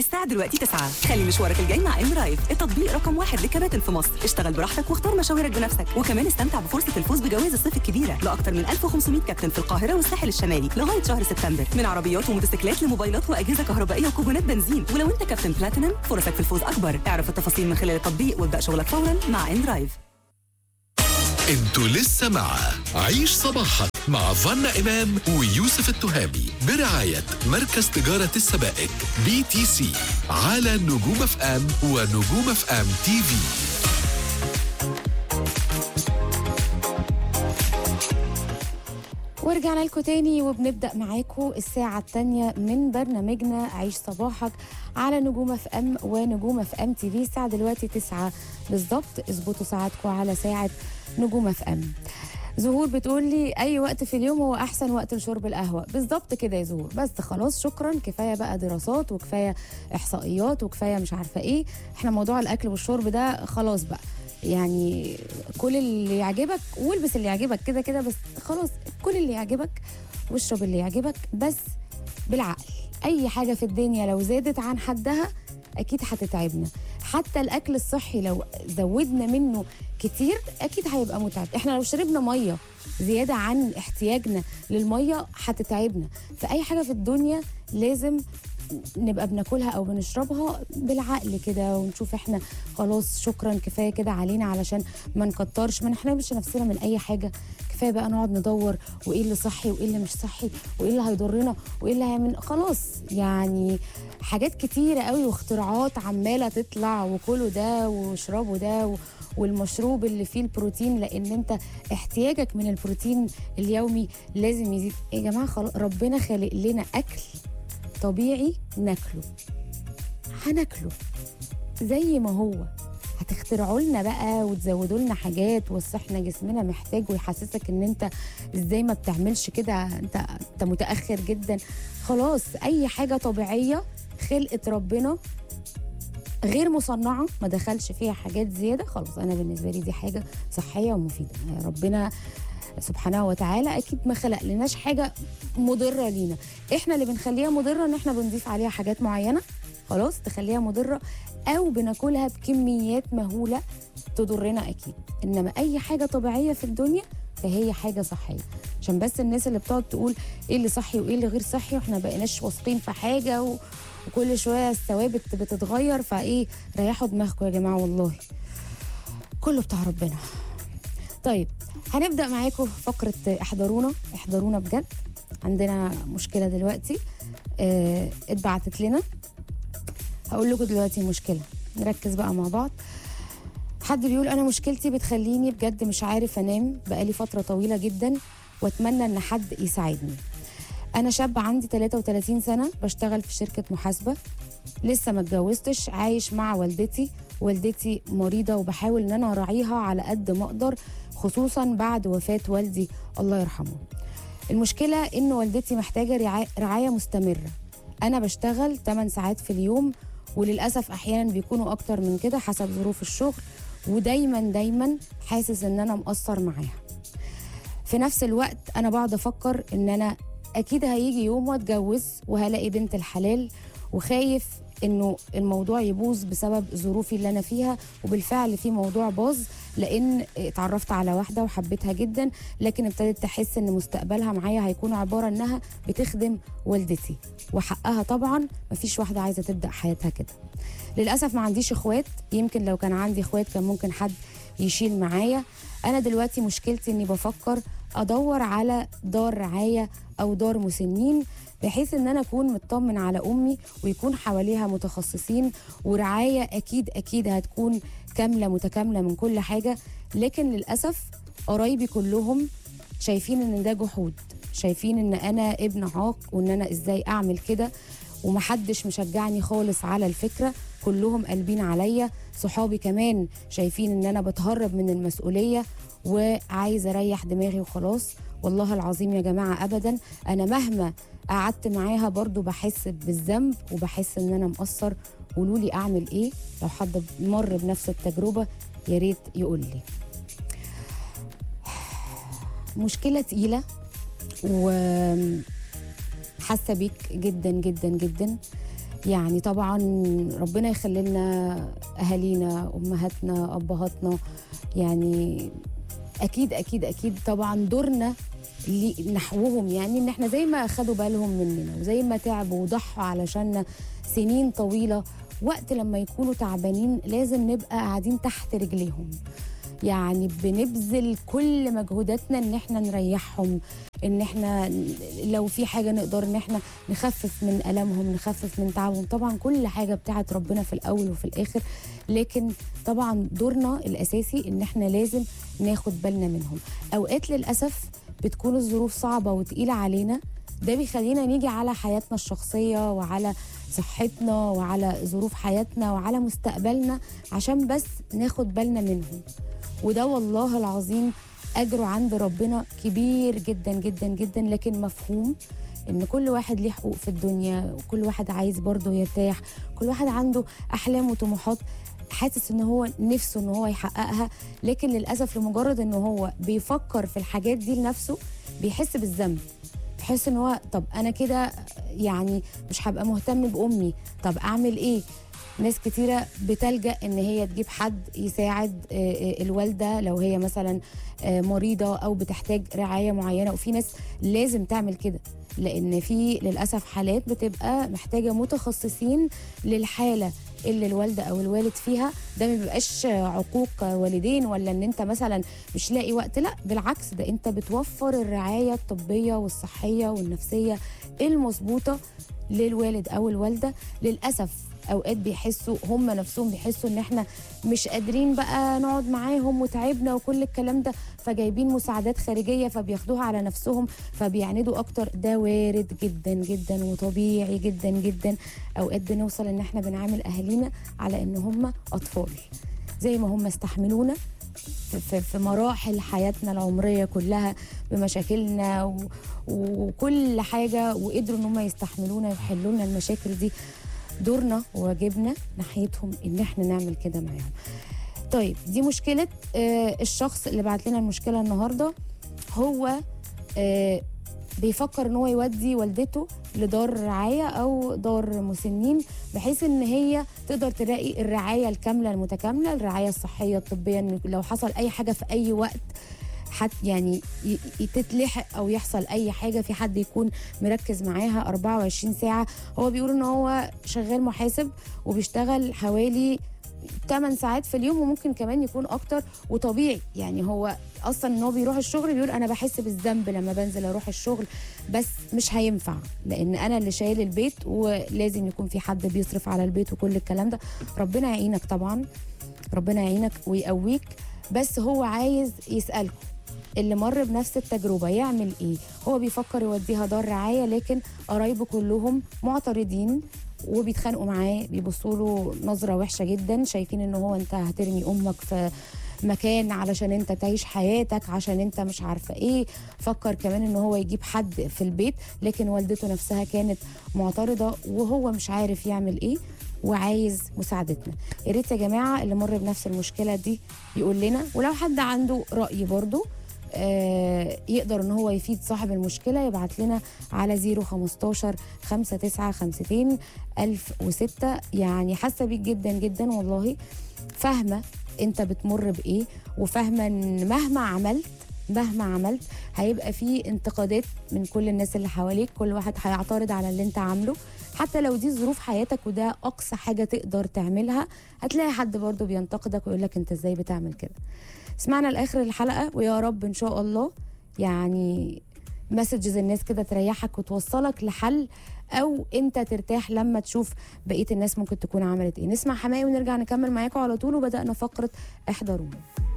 الساعة دلوقتي 9 خلي مشوارك الجاي مع ام رايف التطبيق رقم واحد للكباتن في مصر اشتغل براحتك واختار مشاويرك بنفسك وكمان استمتع بفرصة الفوز بجوائز الصيف الكبيرة لأكثر من 1500 كابتن في القاهرة والساحل الشمالي لغاية شهر سبتمبر من عربيات وموتوسيكلات لموبايلات وأجهزة كهربائية وكوبونات بنزين ولو أنت كابتن بلاتينم فرصك في الفوز أكبر اعرف التفاصيل من خلال التطبيق وابدأ شغلك فورا مع ام درايف انتوا لسه مع عيش صباحك مع فنا إمام ويوسف التهامي برعاية مركز تجارة السبائك بي تي سي على نجوم اف ام ونجوم اف ام تي في ورجعنا لكم تاني وبنبدا معاكم الساعه الثانيه من برنامجنا عيش صباحك على نجوم اف ام ونجوم اف ام تي في الساعه دلوقتي 9 بالظبط اظبطوا ساعتكم على ساعه نجوم اف ام زهور بتقول لي اي وقت في اليوم هو احسن وقت لشرب القهوه بالظبط كده يا زهور بس خلاص شكرا كفايه بقى دراسات وكفايه احصائيات وكفايه مش عارفه ايه احنا موضوع الاكل والشرب ده خلاص بقى يعني كل اللي يعجبك والبس اللي يعجبك كده كده بس خلاص كل اللي يعجبك واشرب اللي يعجبك بس بالعقل اي حاجه في الدنيا لو زادت عن حدها اكيد هتتعبنا حتى الاكل الصحي لو زودنا منه كتير اكيد هيبقى متعب احنا لو شربنا ميه زياده عن احتياجنا للميه هتتعبنا فاي حاجه في الدنيا لازم نبقى بناكلها او بنشربها بالعقل كده ونشوف احنا خلاص شكرا كفايه كده علينا علشان ما نكترش ما نحرمش نفسنا من اي حاجه كفايه بقى نقعد ندور وايه اللي صحي وايه اللي مش صحي وايه اللي هيضرنا وايه اللي هيعمل خلاص يعني حاجات كتيره قوي واختراعات عماله تطلع وكلوا ده واشربوا ده و... والمشروب اللي فيه البروتين لان انت احتياجك من البروتين اليومي لازم يزيد يا جماعه خلاص ربنا خالق لنا اكل طبيعي ناكله هناكله زي ما هو هتخترعوا لنا بقى وتزودوا لنا حاجات بس احنا جسمنا محتاج ويحسسك ان انت ازاي ما بتعملش كده انت انت متاخر جدا خلاص اي حاجه طبيعيه خلقت ربنا غير مصنعه ما دخلش فيها حاجات زياده خلاص انا بالنسبه لي دي حاجه صحيه ومفيده ربنا سبحانه وتعالى اكيد ما خلق لناش حاجه مضره لينا احنا اللي بنخليها مضره ان احنا بنضيف عليها حاجات معينه خلاص تخليها مضره او بناكلها بكميات مهوله تضرنا اكيد انما اي حاجه طبيعيه في الدنيا فهي حاجه صحيه عشان بس الناس اللي بتقعد تقول ايه اللي صحي وايه اللي غير صحي واحنا بقيناش واثقين في حاجه و... وكل شويه الثوابت بتتغير فايه ريحوا دماغكم يا جماعه والله كله بتاع ربنا طيب هنبدا معاكم فقره احضرونا احضرونا بجد عندنا مشكله دلوقتي اه اتبعتت لنا هقول لكم دلوقتي مشكله نركز بقى مع بعض حد بيقول انا مشكلتي بتخليني بجد مش عارف انام بقالي فتره طويله جدا واتمنى ان حد يساعدني انا شاب عندي 33 سنه بشتغل في شركه محاسبه لسه ما اتجوزتش عايش مع والدتي والدتي مريضه وبحاول ان انا اراعيها على قد ما اقدر خصوصا بعد وفاه والدي الله يرحمه المشكله ان والدتي محتاجه رعايه, رعاية مستمره انا بشتغل 8 ساعات في اليوم وللاسف احيانا بيكونوا اكتر من كده حسب ظروف الشغل ودايما دايما حاسس ان انا مقصر معاها في نفس الوقت انا بقعد افكر ان انا اكيد هيجي يوم واتجوز وهلاقي بنت الحلال وخايف انه الموضوع يبوظ بسبب ظروفي اللي انا فيها وبالفعل في موضوع باظ لان اتعرفت على واحده وحبيتها جدا لكن ابتدت تحس ان مستقبلها معايا هيكون عباره انها بتخدم والدتي وحقها طبعا مفيش واحده عايزه تبدا حياتها كده للاسف ما عنديش اخوات يمكن لو كان عندي اخوات كان ممكن حد يشيل معايا انا دلوقتي مشكلتي اني بفكر ادور على دار رعايه او دار مسنين بحيث ان انا اكون مطمن على امي ويكون حواليها متخصصين ورعايه اكيد اكيد هتكون كامله متكامله من كل حاجه لكن للاسف قرايبي كلهم شايفين ان ده جحود شايفين ان انا ابن عاق وان انا ازاي اعمل كده ومحدش مشجعني خالص على الفكره كلهم قلبين عليا صحابي كمان شايفين ان انا بتهرب من المسؤوليه وعايزه اريح دماغي وخلاص والله العظيم يا جماعه ابدا انا مهما قعدت معاها برضو بحس بالذنب وبحس ان انا مقصر قولوا لي اعمل ايه لو حد مر بنفس التجربه يا ريت يقول لي مشكله تقيله و حاسه بيك جدا جدا جدا يعني طبعا ربنا يخلي لنا اهالينا امهاتنا ابهاتنا يعني اكيد اكيد اكيد طبعا دورنا لي- نحوهم يعني ان احنا زي ما خدوا بالهم مننا وزي ما تعبوا وضحوا علشان سنين طويله وقت لما يكونوا تعبانين لازم نبقى قاعدين تحت رجليهم يعني بنبذل كل مجهوداتنا ان احنا نريحهم ان احنا لو في حاجه نقدر ان احنا نخفف من المهم نخفف من تعبهم طبعا كل حاجه بتاعت ربنا في الاول وفي الاخر لكن طبعا دورنا الاساسي ان احنا لازم ناخد بالنا منهم اوقات للاسف بتكون الظروف صعبه وتقيله علينا ده بيخلينا نيجي على حياتنا الشخصيه وعلى صحتنا وعلى ظروف حياتنا وعلى مستقبلنا عشان بس ناخد بالنا منهم وده والله العظيم اجره عند ربنا كبير جدا جدا جدا لكن مفهوم ان كل واحد ليه حقوق في الدنيا وكل واحد عايز برضه يرتاح كل واحد عنده احلام وطموحات حاسس ان هو نفسه ان هو يحققها لكن للاسف لمجرد ان هو بيفكر في الحاجات دي لنفسه بيحس بالذنب بيحس ان هو طب انا كده يعني مش هبقى مهتم بامي طب اعمل ايه ناس كتيرة بتلجأ إن هي تجيب حد يساعد آه، آه، الوالدة لو هي مثلا آه، مريضة أو بتحتاج رعاية معينة وفي ناس لازم تعمل كده لأن في للأسف حالات بتبقى محتاجة متخصصين للحالة اللي الوالدة أو الوالد فيها ده ما بيبقاش عقوق والدين ولا إن أنت مثلا مش لاقي وقت لا بالعكس ده أنت بتوفر الرعاية الطبية والصحية والنفسية المظبوطة للوالد أو الوالدة للأسف اوقات بيحسوا هم نفسهم بيحسوا ان احنا مش قادرين بقى نقعد معاهم وتعبنا وكل الكلام ده فجايبين مساعدات خارجيه فبياخدوها على نفسهم فبيعندوا اكتر ده وارد جدا جدا وطبيعي جدا جدا اوقات بنوصل ان احنا بنعامل اهالينا على ان هم اطفال زي ما هم استحملونا في- في, في مراحل حياتنا العمريه كلها بمشاكلنا و- وكل حاجه وقدروا ان هم يستحملونا ويحلوا لنا المشاكل دي دورنا وواجبنا ناحيتهم ان احنا نعمل كده معاهم طيب دي مشكله آه الشخص اللي بعت لنا المشكله النهارده هو آه بيفكر ان هو يودي والدته لدار رعايه او دار مسنين بحيث ان هي تقدر تلاقي الرعايه الكامله المتكامله الرعايه الصحيه الطبيه ان لو حصل اي حاجه في اي وقت حت يعني ي- ي- تتلحق او يحصل اي حاجه في حد يكون مركز معاها 24 ساعه هو بيقول ان هو شغال محاسب وبيشتغل حوالي 8 ساعات في اليوم وممكن كمان يكون اكتر وطبيعي يعني هو اصلا ان هو بيروح الشغل بيقول انا بحس بالذنب لما بنزل اروح الشغل بس مش هينفع لان انا اللي شايل البيت ولازم يكون في حد بيصرف على البيت وكل الكلام ده ربنا يعينك طبعا ربنا يعينك ويقويك بس هو عايز يسالكم اللي مر بنفس التجربه يعمل ايه هو بيفكر يوديها دار رعايه لكن قرايبه كلهم معترضين وبيتخانقوا معاه بيبصوا له نظره وحشه جدا شايفين ان هو انت هترمي امك في مكان علشان انت تعيش حياتك عشان انت مش عارفه ايه فكر كمان ان هو يجيب حد في البيت لكن والدته نفسها كانت معترضه وهو مش عارف يعمل ايه وعايز مساعدتنا يا ريت يا جماعه اللي مر بنفس المشكله دي يقول لنا ولو حد عنده راي برضو آه، يقدر ان هو يفيد صاحب المشكله يبعت لنا على 015 5952 1006 يعني حاسه بيك جدا جدا والله فاهمه انت بتمر بايه وفاهمه ان مهما عملت مهما عملت هيبقى في انتقادات من كل الناس اللي حواليك كل واحد هيعترض على اللي انت عامله حتى لو دي ظروف حياتك وده اقصى حاجه تقدر تعملها هتلاقي حد برضه بينتقدك ويقول لك انت ازاي بتعمل كده اسمعنا لاخر الحلقه ويا رب ان شاء الله يعني مسجز الناس كده تريحك وتوصلك لحل او انت ترتاح لما تشوف بقيه الناس ممكن تكون عملت ايه نسمع حماقي ونرجع نكمل معاكم على طول وبدانا فقره احضرونا